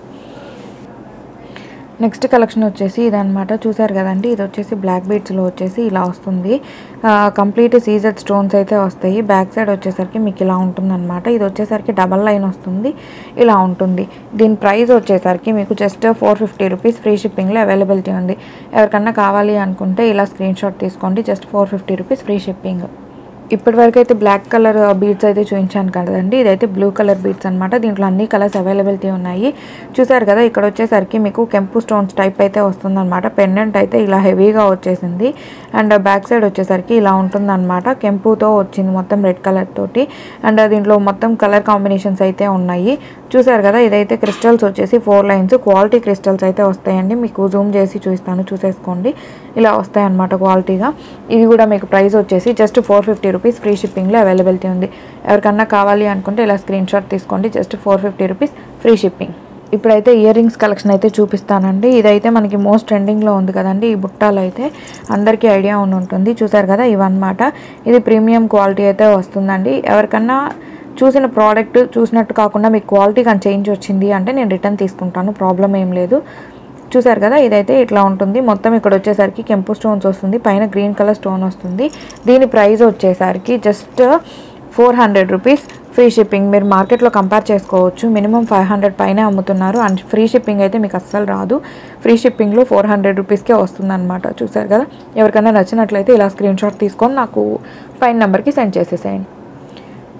Speaker 2: నెక్స్ట్ కలెక్షన్ వచ్చేసి ఇదన్నమాట చూసారు కదండి ఇది వచ్చేసి బ్లాక్ బీడ్స్లో వచ్చేసి ఇలా వస్తుంది కంప్లీట్ సీజెడ్ స్టోన్స్ అయితే వస్తాయి బ్యాక్ సైడ్ వచ్చేసరికి మీకు ఇలా ఉంటుందన్నమాట ఇది వచ్చేసరికి డబల్ లైన్ వస్తుంది ఇలా ఉంటుంది దీని ప్రైస్ వచ్చేసరికి మీకు just four fifty rupees free షిప్పింగ్లో అవైలబిలిటీ ఉంది ఎవరికన్నా కావాలి అనుకుంటే ఇలా స్క్రీన్ షాట్ తీసుకోండి just four fifty rupees free shipping ఇప్పటి వరకు అయితే బ్లాక్ కలర్ బీడ్స్ అయితే చూపించాను కదండి ఇదైతే బ్లూ కలర్ బీడ్స్ అనమాట దీంట్లో అన్ని కలర్స్ అవైలబిలిటీ ఉన్నాయి చూసారు కదా ఇక్కడ వచ్చేసరికి మీకు కెంపు స్టోన్స్ టైప్ అయితే వస్తుందన్నమాట పెండెంట్ అయితే ఇలా హెవీగా వచ్చేసింది అండ్ బ్యాక్ సైడ్ వచ్చేసరికి ఇలా ఉంటుందన్నమాట కెంపుతో వచ్చింది మొత్తం రెడ్ కలర్ తోటి అండ్ దీంట్లో మొత్తం కలర్ కాంబినేషన్స్ అయితే ఉన్నాయి చూసారు కదా ఇదైతే క్రిస్టల్స్ వచ్చేసి ఫోర్ లైన్స్ క్వాలిటీ క్రిస్టల్స్ అయితే వస్తాయండి మీకు జూమ్ చేసి చూపిస్తాను చూసేసుకోండి ఇలా వస్తాయి అన్నమాట క్వాలిటీగా ఇది కూడా మీకు ప్రైస్ వచ్చేసి just four fifty rupees free షిప్పింగ్లో అవైలబిలిటీ ఉంది ఎవరికన్నా కావాలి అనుకుంటే ఇలా స్క్రీన్ షాట్ తీసుకోండి just four fifty rupees free shipping ఇప్పుడైతే ఇయర్ రింగ్స్ కలెక్షన్ అయితే చూపిస్తానండి ఇదైతే మనకి మోస్ట్ ట్రెండింగ్లో ఉంది కదండి ఈ బుట్టాలు అయితే అందరికీ ఐడియా ఉండి ఉంటుంది చూసారు కదా ఇవన్నమాట ఇది ప్రీమియం క్వాలిటీ అయితే వస్తుందండి ఎవరికన్నా చూసిన ప్రోడక్ట్ చూసినట్టు కాకుండా మీకు క్వాలిటీ కానీ చేంజ్ వచ్చింది అంటే నేను రిటర్న్ తీసుకుంటాను ప్రాబ్లం ఏం లేదు చూసారు కదా ఇదైతే ఇట్లా ఉంటుంది మొత్తం ఇక్కడ వచ్చేసరికి కెంపు స్టోన్స్ వస్తుంది పైన గ్రీన్ కలర్ స్టోన్ వస్తుంది దీని ప్రైస్ వచ్చేసరికి just four hundred rupees free shipping మీరు మార్కెట్లో కంపేర్ చేసుకోవచ్చు మినిమం ఫైవ్ హండ్రెడ్ పైన అమ్ముతున్నారు అండ్ ఫ్రీ షిప్పింగ్ అయితే మీకు అస్సలు రాదు ఫ్రీ షిప్పింగ్లో ఫోర్ హండ్రెడ్ రూపీస్కే వస్తుందన్నమాట చూసారు కదా ఎవరికైనా నచ్చినట్లయితే ఇలా స్క్రీన్ షాట్ తీసుకొని నాకు పైన నెంబర్కి సెండ్ చేసేసేయండి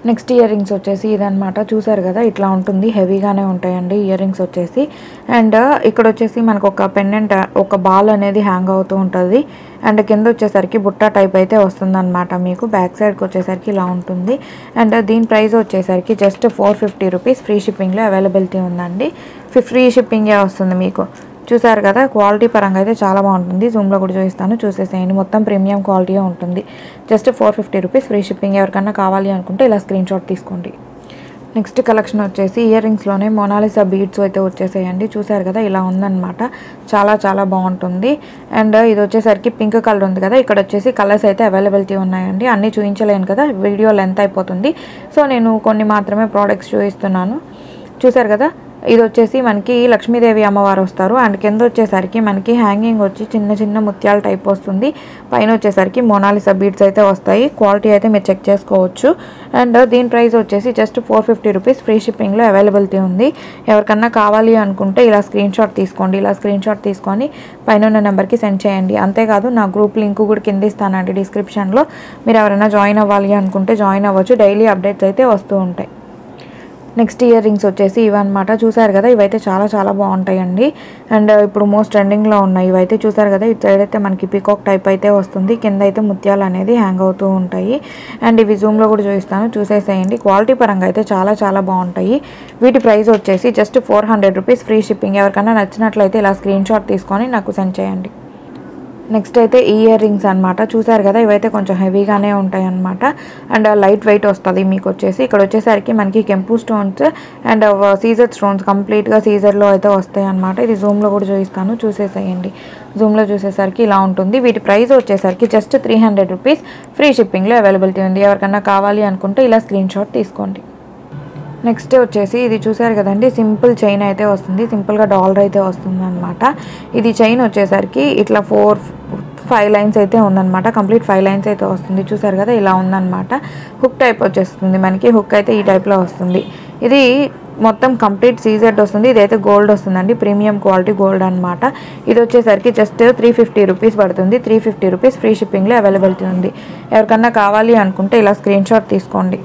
Speaker 2: నెక్స్ట్ ఇయర్ రింగ్స్ వచ్చేసి ఇదనమాట చూసారు కదా ఇట్లా ఉంటుంది హెవీగానే ఉంటాయండి ఇయర్ రింగ్స్ వచ్చేసి అండ్ ఇక్కడ వచ్చేసి మనకు ఒక పెండెంట్ ఒక బాల్ అనేది హ్యాంగ్ అవుతూ ఉంటుంది అండ్ కింద వచ్చేసరికి బుట్ట టైప్ అయితే వస్తుందన్నమాట మీకు బ్యాక్ సైడ్కి వచ్చేసరికి ఇలా ఉంటుంది అండ్ దీని ప్రైస్ వచ్చేసరికి just four fifty rupees free షిప్పింగ్లో అవైలబిలిటీ ఉందండి ఫ్రీ షిప్పింగే వస్తుంది మీకు చూసారు కదా క్వాలిటీ పరంగా అయితే చాలా బాగుంటుంది జూమ్లో కూడా చూపిస్తాను చూసేసేయండి మొత్తం ప్రీమియం క్వాలిటీ ఉంటుంది just four fifty rupees free shipping ఎవరికన్నా కావాలి అనుకుంటే ఇలా స్క్రీన్ షాట్ తీసుకోండి నెక్స్ట్ కలెక్షన్ వచ్చేసి ఇయర్ రింగ్స్లోనే మొనాలిసా బీడ్స్ అయితే వచ్చేసాయండి చూసారు కదా ఇలా ఉందన్నమాట చాలా చాలా బాగుంటుంది అండ్ ఇది వచ్చేసరికి పింక్ కలర్ ఉంది కదా ఇక్కడ వచ్చేసి కలర్స్ అయితే అవైలబిలిటీ ఉన్నాయండి అన్నీ చూపించలేను కదా వీడియో లెంత్ అయిపోతుంది సో నేను కొన్ని మాత్రమే ప్రోడక్ట్స్ చూపిస్తున్నాను చూసారు కదా ఇది వచ్చేసి మనకి లక్ష్మీదేవి అమ్మవారు వస్తారు అండ్ కింద వచ్చేసరికి మనకి హ్యాంగింగ్ వచ్చి చిన్న చిన్న ముత్యాల టైప్ వస్తుంది పైన వచ్చేసరికి మొనాలిసా బీడ్స్ అయితే వస్తాయి క్వాలిటీ అయితే మీరు చెక్ చేసుకోవచ్చు అండ్ దీని ప్రైస్ వచ్చేసి just four fifty rupees free షిప్పింగ్లో అవైలబిలిటీ ఉంది ఎవరికన్నా కావాలి అనుకుంటే ఇలా స్క్రీన్ షాట్ తీసుకోండి ఇలా స్క్రీన్ షాట్ తీసుకొని పైన ఉన్న నెంబర్కి సెండ్ చేయండి అంతేకాదు నా గ్రూప్ లింక్ కూడా కింద ఇస్తానండి డిస్క్రిప్షన్లో మీరు ఎవరైనా జాయిన్ అవ్వాలి అనుకుంటే జాయిన్ అవ్వచ్చు డైలీ అప్డేట్స్ అయితే వస్తూ ఉంటాయి నెక్స్ట్ ఇయర్ రింగ్స్ వచ్చేసి ఇవన్నమాట చూసారు కదా ఇవైతే చాలా చాలా బాగుంటాయండి అండ్ ఇప్పుడు మోస్ట్ ట్రెండింగ్లో ఉన్నాయి ఇవైతే చూసారు కదా ఇటు సైడ్ అయితే మనకి పీకాక్ టైప్ అయితే వస్తుంది కింద అయితే ముత్యాలు అనేది హ్యాంగ్ అవుతూ ఉంటాయి అండ్ ఇవి జూమ్లో కూడా చూపిస్తాను చూసేసేయండి క్వాలిటీ పరంగా అయితే చాలా చాలా బాగుంటాయి వీటి ప్రైస్ వచ్చేసి just four hundred rupees free shipping ఎవరికైనా నచ్చినట్లయితే ఇలా స్క్రీన్ షాట్ తీసుకొని నాకు సెండ్ చేయండి నెక్స్ట్ అయితే ఈ ఇయర్ రింగ్స్ అనమాట చూసారు కదా ఇవైతే కొంచెం హెవీగానే ఉంటాయి అనమాట అండ్ లైట్ వెయిట్ వస్తుంది మీకు వచ్చేసి ఇక్కడ వచ్చేసరికి మనకి కెంపు స్టోన్స్ అండ్ సీజర్ స్టోన్స్ కంప్లీట్గా సీజర్లో అయితే వస్తాయి అనమాట ఇది జూమ్లో కూడా చూపిస్తాను చూసేసేయండి జూమ్లో చూసేసరికి ఇలా ఉంటుంది వీటి ప్రైస్ వచ్చేసరికి just three hundred rupees free షిప్పింగ్లో అవైలబిలిటీ ఉంది ఎవరికన్నా కావాలి అనుకుంటే ఇలా స్క్రీన్ షాట్ తీసుకోండి నెక్స్ట్ వచ్చేసి ఇది చూసారు కదండి సింపుల్ చైన్ అయితే వస్తుంది సింపుల్గా డాలర్ అయితే వస్తుంది అనమాట ఇది చైన్ వచ్చేసరికి ఇట్లా ఫోర్ ఫైవ్ లైన్స్ అయితే ఉందన్నమాట కంప్లీట్ ఫైవ్ లైన్స్ అయితే వస్తుంది చూసారు కదా ఇలా ఉందన్నమాట హుక్ టైప్ వచ్చేస్తుంది మనకి హుక్ అయితే ఈ టైప్లో వస్తుంది ఇది మొత్తం కంప్లీట్ సీజెడ్ వస్తుంది ఇదైతే గోల్డ్ వస్తుందండి ప్రీమియం క్వాలిటీ గోల్డ్ అనమాట ఇది వచ్చేసరికి జస్ట్ త్రీ ఫిఫ్టీ రూపీస్ పడుతుంది త్రీ ఫిఫ్టీ రూపీస్ ఫ్రీ షిప్పింగ్లో అవైలబిలిటీ ఉంది ఎవరికన్నా కావాలి అనుకుంటే ఇలా స్క్రీన్ షాట్ తీసుకోండి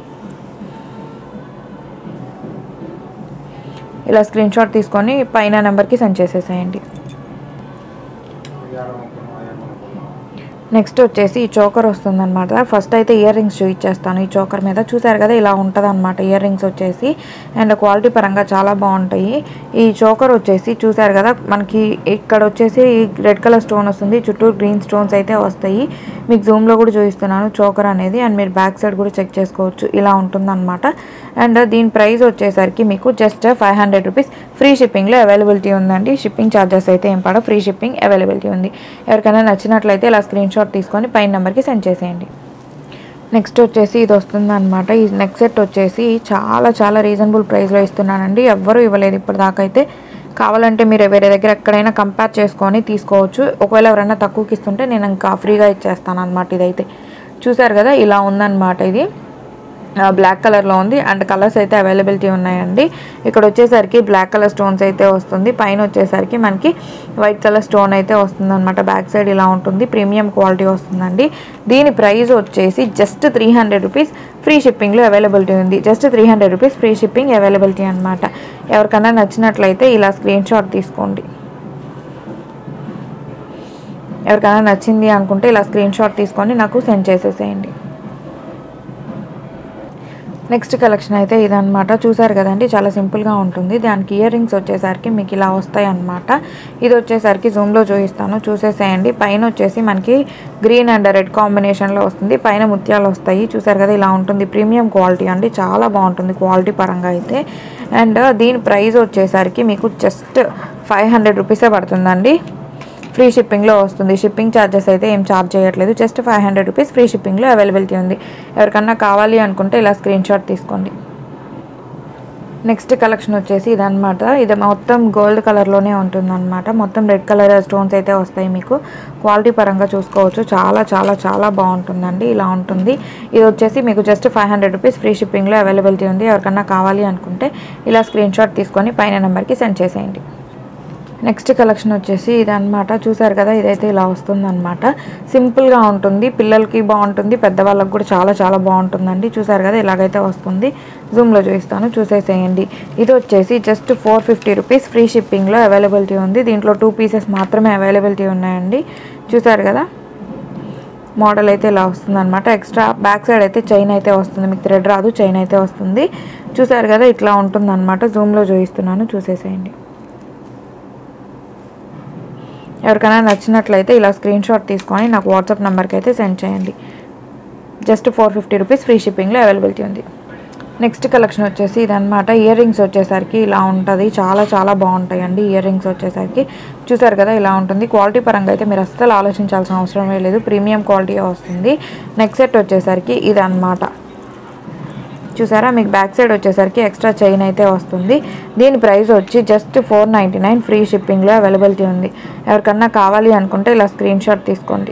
Speaker 2: ఇలా స్క్రీన్ షాట్ తీసుకొని పైన నెంబర్కి సెండ్ చేసేసేయండి నెక్స్ట్ వచ్చేసి ఈ చోకర్ వస్తుందన్నమాట ఫస్ట్ అయితే ఇయర్ రింగ్స్ చూపించేస్తాను ఈ చోకర్ మీద చూసారు కదా ఇలా ఉంటుంది అనమాట ఇయర్ రింగ్స్ వచ్చేసి అండ్ క్వాలిటీ పరంగా చాలా బాగుంటాయి ఈ చోకర్ వచ్చేసి చూసారు కదా మనకి ఇక్కడ వచ్చేసి రెడ్ కలర్ స్టోన్ వస్తుంది చుట్టూ గ్రీన్ స్టోన్స్ అయితే వస్తాయి మీకు జూమ్లో కూడా చూపిస్తున్నాను చోకర్ అనేది అండ్ మీరు బ్యాక్ సైడ్ కూడా చెక్ చేసుకోవచ్చు ఇలా ఉంటుందన్నమాట అండ్ దీని ప్రైస్ వచ్చేసరికి మీకు just five hundred rupees free షిప్పింగ్లో అవైలబిలిటీ ఉందండి షిప్పింగ్ ఛార్జెస్ అయితే ఏం పడవు ఫ్రీ షిప్పింగ్ అవైలబిలిటీ ఉంది ఎవరికైనా నచ్చినట్లయితే ఇలా స్క్రీన్ షాట్ తీసుకొని పైన నెంబర్కి సెండ్ చేసేయండి నెక్స్ట్ వచ్చేసి ఇది వస్తుంది అనమాట ఈ నెక్ సెట్ వచ్చేసి చాలా చాలా రీజనబుల్ ప్రైస్లో ఇస్తున్నానండి ఎవ్వరూ ఇవ్వలేదు ఇప్పటిదాకా అయితే కావాలంటే మీరు వేరే దగ్గర ఎక్కడైనా కంపేర్ చేసుకొని తీసుకోవచ్చు ఒకవేళ ఎవరైనా తక్కువకి ఇస్తుంటే నేను ఇంకా ఫ్రీగా ఇచ్చేస్తాను అనమాట ఇదైతే చూసారు కదా ఇలా ఉందన్నమాట ఇది బ్లాక్ కలర్లో ఉంది అండ్ కలర్స్ అయితే అవైలబిలిటీ ఉన్నాయండి ఇక్కడ వచ్చేసరికి బ్లాక్ కలర్ స్టోన్స్ అయితే వస్తుంది పైన వచ్చేసరికి మనకి వైట్ కలర్ స్టోన్ అయితే వస్తుంది అనమాట బ్యాక్ సైడ్ ఇలా ఉంటుంది ప్రీమియం క్వాలిటీ వస్తుందండి దీని ప్రైస్ వచ్చేసి just three hundred rupees free షిప్పింగ్లో అవైలబిలిటీ ఉంది just three hundred rupees free shipping availability అనమాట ఎవరికైనా నచ్చినట్లయితే ఇలా స్క్రీన్ షాట్ తీసుకోండి ఎవరికైనా నచ్చింది అనుకుంటే ఇలా స్క్రీన్ షాట్ తీసుకొని నాకు సెండ్ చేసేసేయండి నెక్స్ట్ కలెక్షన్ అయితే ఇదనమాట చూసారు కదండి చాలా సింపుల్గా ఉంటుంది దానికి ఇయర్ రింగ్స్ వచ్చేసరికి మీకు ఇలా వస్తాయి అనమాట ఇది వచ్చేసరికి జూమ్లో చూపిస్తాను చూసేసేయండి పైన వచ్చేసి మనకి గ్రీన్ అండ్ రెడ్ కాంబినేషన్లో వస్తుంది పైన ముత్యాలు వస్తాయి చూసారు కదా ఇలా ఉంటుంది ప్రీమియం క్వాలిటీ అండి చాలా బాగుంటుంది క్వాలిటీ పరంగా అయితే అండ్ దీని ప్రైస్ వచ్చేసరికి మీకు జస్ట్ ఫైవ్ హండ్రెడ్ రూపీసే పడుతుందండి ఫ్రీ షిప్పింగ్లో వస్తుంది షిప్పింగ్ ఛార్జెస్ అయితే ఏం ఛార్జ్ చేయట్లేదు just five hundred rupees free షిప్పింగ్లో అవైలబిలిటీ ఉంది ఎవరికన్నా కావాలి అనుకుంటే ఇలా స్క్రీన్ షాట్ తీసుకోండి నెక్స్ట్ కలెక్షన్ వచ్చేసి ఇదనమాట ఇది మొత్తం గోల్డ్ కలర్లోనే ఉంటుందన్నమాట మొత్తం రెడ్ కలర్ స్టోన్స్ అయితే వస్తాయి మీకు క్వాలిటీ పరంగా చూసుకోవచ్చు చాలా చాలా చాలా బాగుంటుందండి ఇలా ఉంటుంది ఇది వచ్చేసి మీకు just five hundred rupees free షిప్పింగ్లో అవైలబిలిటీ ఉంది ఎవరికన్నా కావాలి అనుకుంటే ఇలా స్క్రీన్ షాట్ తీసుకొని పైన నెంబర్కి సెండ్ చేసేయండి నెక్స్ట్ కలెక్షన్ వచ్చేసి ఇది అనమాట చూసారు కదా ఇదైతే ఇలా వస్తుంది అనమాట సింపుల్గా ఉంటుంది పిల్లలకి బాగుంటుంది పెద్దవాళ్ళకి కూడా చాలా చాలా బాగుంటుందండి చూసారు కదా ఇలాగైతే వస్తుంది జూమ్లో చూపిస్తాను చూసేసేయండి ఇది వచ్చేసి just four fifty rupees free షిప్పింగ్లో అవైలబిలిటీ ఉంది దీంట్లో టూ పీసెస్ మాత్రమే అవైలబిలిటీ ఉన్నాయండి చూసారు కదా మోడల్ అయితే ఇలా వస్తుంది అనమాట ఎక్స్ట్రా బ్యాక్ సైడ్ అయితే చైన్ అయితే వస్తుంది మీకు థ్రెడ్ రాదు చైన్ అయితే వస్తుంది చూసారు కదా ఇట్లా ఉంటుంది అనమాట జూమ్లో చూపిస్తున్నాను చూసేసేయండి ఎవరికైనా నచ్చినట్లయితే ఇలా స్క్రీన్ షాట్ తీసుకొని నాకు వాట్సాప్ నెంబర్కి అయితే సెండ్ చేయండి just four fifty rupees free షిప్పింగ్లో అవైలబిలిటీ ఉంది నెక్స్ట్ కలెక్షన్ వచ్చేసి ఇదనమాట ఇయర్ రింగ్స్ వచ్చేసరికి ఇలా ఉంటుంది చాలా చాలా బాగుంటాయండి ఇయర్ రింగ్స్ వచ్చేసరికి చూసారు కదా ఇలా ఉంటుంది క్వాలిటీ పరంగా అయితే మీరు అస్సలు ఆలోచించాల్సిన అవసరమే లేదు ప్రీమియం క్వాలిటీ వస్తుంది నెక్స్ట్ సెట్ వచ్చేసరికి ఇది అనమాట చూసారా మీకు బ్యాక్ సైడ్ వచ్చేసరికి ఎక్స్ట్రా చైన్ అయితే వస్తుంది దీని ప్రైస్ వచ్చి just four ninety nine free షిప్పింగ్లో అవైలబిలిటీ ఉంది ఎవరికన్నా కావాలి అనుకుంటే ఇలా స్క్రీన్ షాట్ తీసుకోండి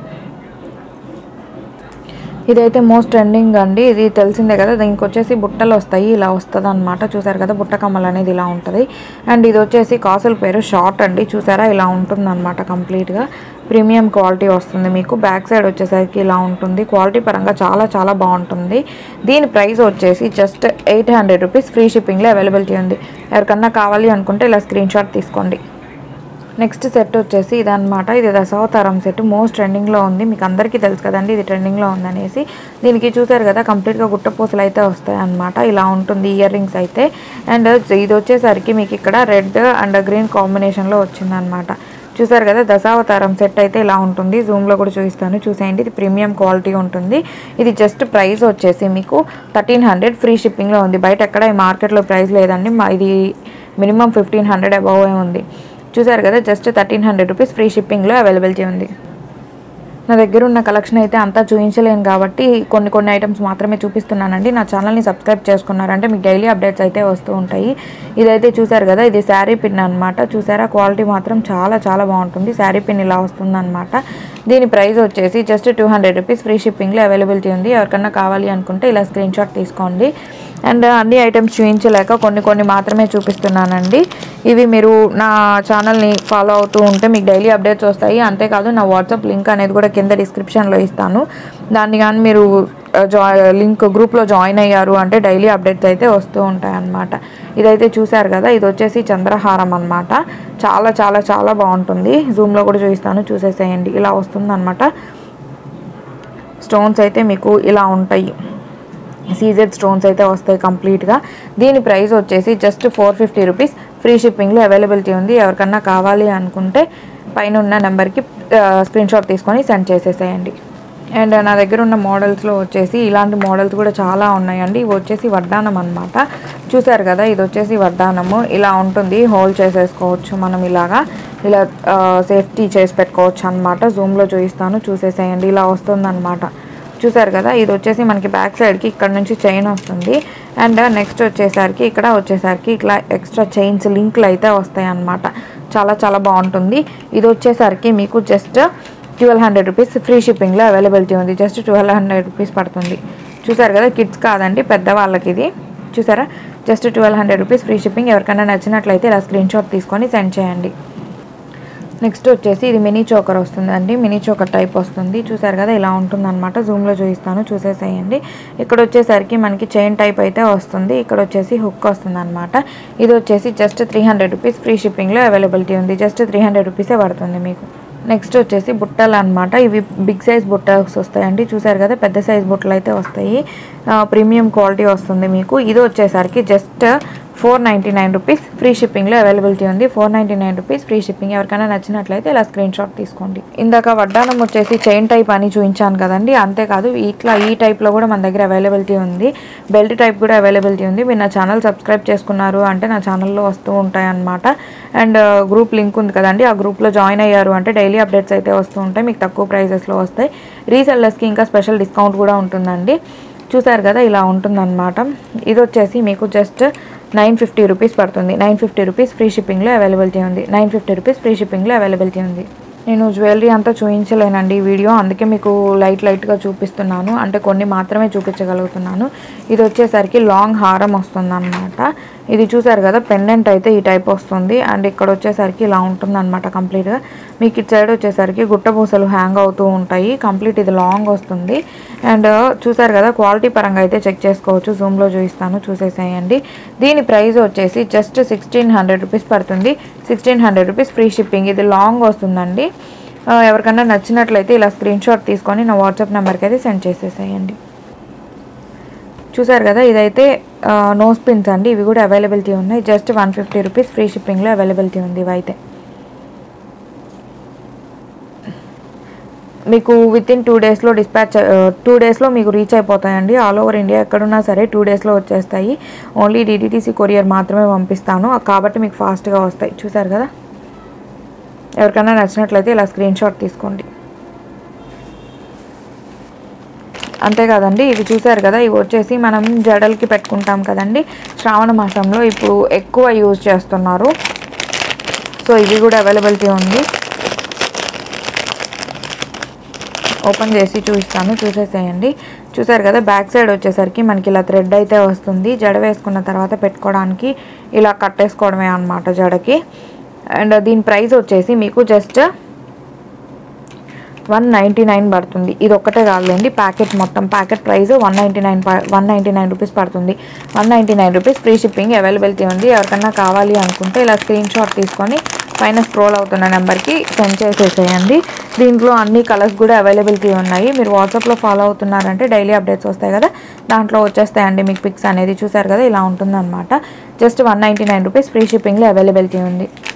Speaker 2: ఇదైతే మోస్ట్ ట్రెండింగ్ అండి ఇది తెలిసిందే కదా దీనికి వచ్చేసి బుట్టలు వస్తాయి ఇలా వస్తుంది అనమాట చూసారు కదా బుట్ట కమ్మలు అనేది ఇలా ఉంటుంది అండ్ ఇది వచ్చేసి కాసుల పేరు షార్ట్ అండి చూసారా ఇలా ఉంటుంది అనమాట కంప్లీట్గా ప్రీమియం క్వాలిటీ వస్తుంది మీకు బ్యాక్ సైడ్ వచ్చేసరికి ఇలా ఉంటుంది క్వాలిటీ పరంగా చాలా చాలా బాగుంటుంది దీని ప్రైస్ వచ్చేసి just eight hundred rupees free షిప్పింగ్లో అవైలబిలిటీ ఉంది ఎవరికన్నా కావాలి అనుకుంటే ఇలా స్క్రీన్ షాట్ తీసుకోండి నెక్స్ట్ సెట్ వచ్చేసి ఇదనమాట ఇది దశావతారం సెట్ మోస్ట్ ట్రెండింగ్లో ఉంది మీకు అందరికీ తెలుసు కదండి ఇది ట్రెండింగ్లో ఉందనేసి దీనికి చూసారు కదా కంప్లీట్గా గుట్టపూసలు అయితే వస్తాయి అనమాట ఇలా ఉంటుంది ఇయర్ రింగ్స్ అయితే అండ్ ఇది వచ్చేసరికి మీకు ఇక్కడ రెడ్ అండ్ గ్రీన్ కాంబినేషన్లో వచ్చిందనమాట చూసారు కదా దశావతారం సెట్ అయితే ఇలా ఉంటుంది జూమ్లో కూడా చూపిస్తాను చూసేయండి ఇది ప్రీమియం క్వాలిటీ ఉంటుంది ఇది జస్ట్ ప్రైస్ వచ్చేసి మీకు థర్టీన్ హండ్రెడ్ ఫ్రీ షిప్పింగ్లో ఉంది బయట ఎక్కడ ఈ మార్కెట్లో ప్రైస్ లేదండి మా ఇది మినిమం ఫిఫ్టీన్ హండ్రెడ్ అబవ్ ఉంది చూసారు కదా just thirteen hundred rupees free షిప్పింగ్లో అవైలబిలిటీ ఉంది నా దగ్గర ఉన్న కలెక్షన్ అయితే అంతా చూపించలేను కాబట్టి కొన్ని కొన్ని ఐటమ్స్ మాత్రమే చూపిస్తున్నానండి నా ఛానల్ని సబ్స్క్రైబ్ చేసుకున్నారంటే మీకు డైలీ అప్డేట్స్ అయితే వస్తూ ఉంటాయి ఇదైతే చూసారు కదా ఇది శారీ పిన్ అనమాట చూసారా క్వాలిటీ మాత్రం చాలా చాలా బాగుంటుంది శారీ పిన్ ఇలా వస్తుంది అనమాట దీని ప్రైస్ వచ్చేసి just two hundred rupees free షిప్పింగ్లో అవైలబిలిటీ ఉంది ఎవరికన్నా కావాలి అనుకుంటే ఇలా స్క్రీన్ షాట్ తీసుకోండి అండ్ అన్ని ఐటమ్స్ చూపించలేక కొన్ని కొన్ని మాత్రమే చూపిస్తున్నానండి ఇవి మీరు నా ఛానల్ని ఫాలో అవుతూ ఉంటే మీకు డైలీ అప్డేట్స్ వస్తాయి అంతేకాదు నా వాట్సాప్ లింక్ అనేది కూడా కింద డిస్క్రిప్షన్లో ఇస్తాను దాన్ని కానీ మీరు జాయ్ లింక్ గ్రూప్లో జాయిన్ అయ్యారు అంటే డైలీ అప్డేట్స్ అయితే వస్తూ ఉంటాయి అన్నమాట ఇదైతే చూశారు కదా ఇది వచ్చేసి చంద్రహారం అన్నమాట చాలా చాలా చాలా బాగుంటుంది జూమ్లో కూడా చూపిస్తాను చూసేసేయండి ఇలా వస్తుంది స్టోన్స్ అయితే మీకు ఇలా ఉంటాయి సీజెడ్ స్టోన్స్ అయితే వస్తాయి కంప్లీట్గా దీని ప్రైస్ వచ్చేసి just four fifty rupees free షిప్పింగ్లో అవైలబిలిటీ ఉంది ఎవరికన్నా కావాలి అనుకుంటే పైన ఉన్న నెంబర్కి స్క్రీన్ షాట్ తీసుకొని సెండ్ చేసేసేయండి అండ్ నా దగ్గర ఉన్న మోడల్స్లో వచ్చేసి ఇలాంటి మోడల్స్ కూడా చాలా ఉన్నాయండి ఇవి వచ్చేసి వడ్డానం అనమాట చూసారు కదా ఇది వచ్చేసి వడ్డానము ఇలా ఉంటుంది హోల్డ్ చేసేసుకోవచ్చు మనం ఇలాగా ఇలా సేఫ్టీ చేసి పెట్టుకోవచ్చు అనమాట జూమ్లో చూపిస్తాను చూసేసేయండి ఇలా వస్తుంది చూసారు కదా ఇది వచ్చేసి మనకి బ్యాక్ సైడ్కి ఇక్కడ నుంచి చైన్ వస్తుంది అండ్ నెక్స్ట్ వచ్చేసరికి ఇక్కడ వచ్చేసరికి ఇట్లా ఎక్స్ట్రా చైన్స్ లింక్లు అయితే వస్తాయి అన్నమాట చాలా చాలా బాగుంటుంది ఇది వచ్చేసరికి మీకు just twelve hundred rupees free షిప్పింగ్లో అవైలబిలిటీ ఉంది జస్ట్ ట్వెల్వ్ హండ్రెడ్ రూపీస్ పడుతుంది చూసారు కదా కిడ్స్ కాదండి పెద్దవాళ్ళకి ఇది చూసారా just twelve hundred rupees free shipping ఎవరికైనా నచ్చినట్లయితే ఇలా స్క్రీన్ షాట్ తీసుకొని సెండ్ చేయండి నెక్స్ట్ వచ్చేసి ఇది మినీ చోకర్ వస్తుందండి మినీ చోకర్ టైప్ వస్తుంది చూసారు కదా ఇలా ఉంటుంది అనమాట జూమ్లో చూపిస్తాను చూసేసేయండి ఇక్కడ వచ్చేసరికి మనకి చైన్ టైప్ అయితే వస్తుంది ఇక్కడ వచ్చేసి హుక్ వస్తుంది అనమాట ఇది వచ్చేసి just three hundred rupees free షిప్పింగ్లో అవైలబిలిటీ ఉంది జస్ట్ త్రీ హండ్రెడ్ రూపీసే పడుతుంది మీకు నెక్స్ట్ వచ్చేసి బుట్టలు అనమాట ఇవి బిగ్ సైజ్ బుట్టలు వస్తాయండి చూసారు కదా పెద్ద సైజ్ బుట్టలు అయితే వస్తాయి ప్రీమియం క్వాలిటీ వస్తుంది మీకు ఇది వచ్చేసరికి just four ninety nine rupees free షిప్పింగ్లో అవైలబిలిటీ ఉంది four ninety nine rupees free shipping ఎవరికైనా నచ్చినట్లయితే ఇలా స్క్రీన్ షాట్ తీసుకోండి ఇందాక వడ్డానం వచ్చేసి చైన్ టైప్ అని చూపించాను కదండి అంతేకాదు ఇట్లా ఈ టైప్లో కూడా మన దగ్గర అవైలబిలిటీ ఉంది బెల్ట్ టైప్ కూడా అవైలబిలిటీ ఉంది మీరు నా ఛానల్ సబ్స్క్రైబ్ చేసుకున్నారు అంటే నా ఛానల్లో వస్తూ ఉంటాయి అన్నమాట అండ్ గ్రూప్ లింక్ ఉంది కదండి ఆ గ్రూప్లో జాయిన్ అయ్యారు అంటే డైలీ అప్డేట్స్ అయితే వస్తూ ఉంటాయి మీకు తక్కువ ప్రైజెస్లో వస్తాయి రీసెల్లర్స్కి ఇంకా స్పెషల్ డిస్కౌంట్ కూడా ఉంటుందండి చూసారు కదా ఇలా ఉంటుందన్నమాట ఇది వచ్చేసి మీకు జస్ట్ నైన్ ఫిఫ్టీ రూపీస్ పడుతుంది నైన్ ఫిఫ్టీ రూపీస్ ఫ్రీ షిప్పింగ్లో అవైలబిలిటీ ఉంది నైన్ ఫిఫ్టీ రూపీస్ ఫ్రీ షిప్పింగ్లో అవైలబిలిటీ ఉంది నేను జ్యువెలరీ అంతా చూపించలేనండి ఈ వీడియో అందుకే మీకు లైట్ లైట్గా చూపిస్తున్నాను అంటే కొన్ని మాత్రమే చూపించగలుగుతున్నాను ఇది వచ్చేసరికి లాంగ్ హారం వస్తుందన్నమాట ఇది చూసారు కదా పెండెంట్ అయితే ఈ టైప్ వస్తుంది అండ్ ఇక్కడ వచ్చేసరికి ఇలా ఉంటుంది అనమాట కంప్లీట్గా మీకు ఇటు సైడ్ వచ్చేసరికి గుట్టపూసలు హ్యాంగ్ అవుతూ ఉంటాయి కంప్లీట్ ఇది లాంగ్ వస్తుంది అండ్ చూసారు కదా క్వాలిటీ పరంగా అయితే చెక్ చేసుకోవచ్చు జూమ్లో చూపిస్తాను చూసేసేయండి దీని ప్రైస్ వచ్చేసి జస్ట్ సిక్స్టీన్ హండ్రెడ్ రూపీస్ పడుతుంది sixteen hundred rupees free shipping ఇది లాంగ్ వస్తుందండి ఆ, ఎవరికైనా నచ్చినట్లయితే ఇలా స్క్రీన్ షాట్ తీసుకొని నా వాట్సాప్ నెంబర్కి అయితే సెండ్ చేసేసేయండి చూసారు కదా ఇదైతే నోస్ పిన్స్ అండి ఇవి కూడా అవైలబిలిటీ ఉన్నాయి just one fifty rupees free షిప్పింగ్లో అవైలబిలిటీ ఉంది ఇవి అయితే మీకు విత్ ఇన్ టూ డేస్లో డిస్పాచ్ టూ డేస్లో మీకు రీచ్ అయిపోతాయండి ఆల్ ఓవర్ ఇండియా ఎక్కడున్నా సరే టూ డేస్లో వచ్చేస్తాయి ఓన్లీ డిడిటీసీ కొరియర్ మాత్రమే పంపిస్తాను కాబట్టి మీకు ఫాస్ట్గా వస్తాయి చూసారు కదా ఎవరికైనా నచ్చినట్లయితే ఇలా స్క్రీన్ షాట్ తీసుకోండి అంతే కదండి ఇవి చూసారు కదా ఇవి వచ్చేసి మనం జడలకి పెట్టుకుంటాం కదండి శ్రావణ మాసంలో ఇప్పుడు ఎక్కువ యూజ్ చేస్తున్నారు సో ఇవి కూడా అవైలబిలిటీ ఉంది ఓపెన్ చేసి చూపిస్తాను చూసేసేయండి చూసారు కదా బ్యాక్ సైడ్ వచ్చేసరికి మనకి ఇలా థ్రెడ్ అయితే వస్తుంది జడ వేసుకున్న తర్వాత పెట్టుకోవడానికి ఇలా కట్టేసుకోవడమే అనమాట జడకి అండ్ దీని ప్రైస్ వచ్చేసి మీకు జస్ట్ వన్ నైంటీ నైన్ పడుతుంది ఇది ఒక్కటే కాదులేండి ప్యాకెట్ మొత్తం packet price one ninety nine one ninety nine rupees పడుతుంది one ninety nine rupees free shipping availability ఉంది ఎవరికన్నా కావాలి అనుకుంటే ఇలా స్క్రీన్ షాట్ తీసుకొని పైన స్క్రోల్ అవుతున్న నెంబర్కి సెండ్ చేసేసేయండి దీంట్లో అన్ని కలర్స్ కూడా అవైలబిలిటీ ఉన్నాయి మీరు వాట్సాప్లో ఫాలో అవుతున్నారంటే డైలీ అప్డేట్స్ వస్తాయి కదా దాంట్లో వచ్చేస్తాయండి మీకు పిక్స్ అనేది చూసారు కదా ఇలా ఉంటుందన్నమాట just one ninety nine rupees free షిప్పింగ్లో అవైలబిలిటీ ఉంది